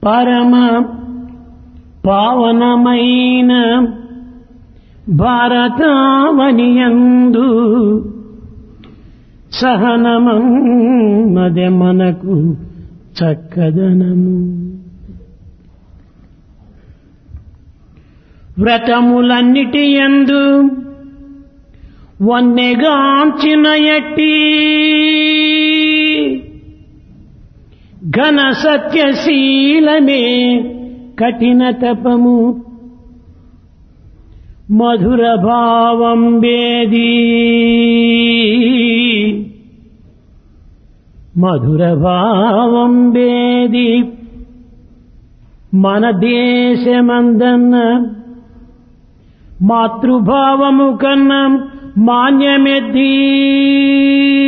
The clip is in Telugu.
పరమ పావనమైన భారతావనియందు సహనమదే మనకు చక్కదనము వ్రతములన్నిటి యందు వన్నెగాంచిన ఎట్టి ఘన సత్యశీలమే కఠిన తపము మధుర భావం వేది మధుర భావం వేది మన దేశమందన్న మాతృభావము కన్నా మాన్యమెద్దీ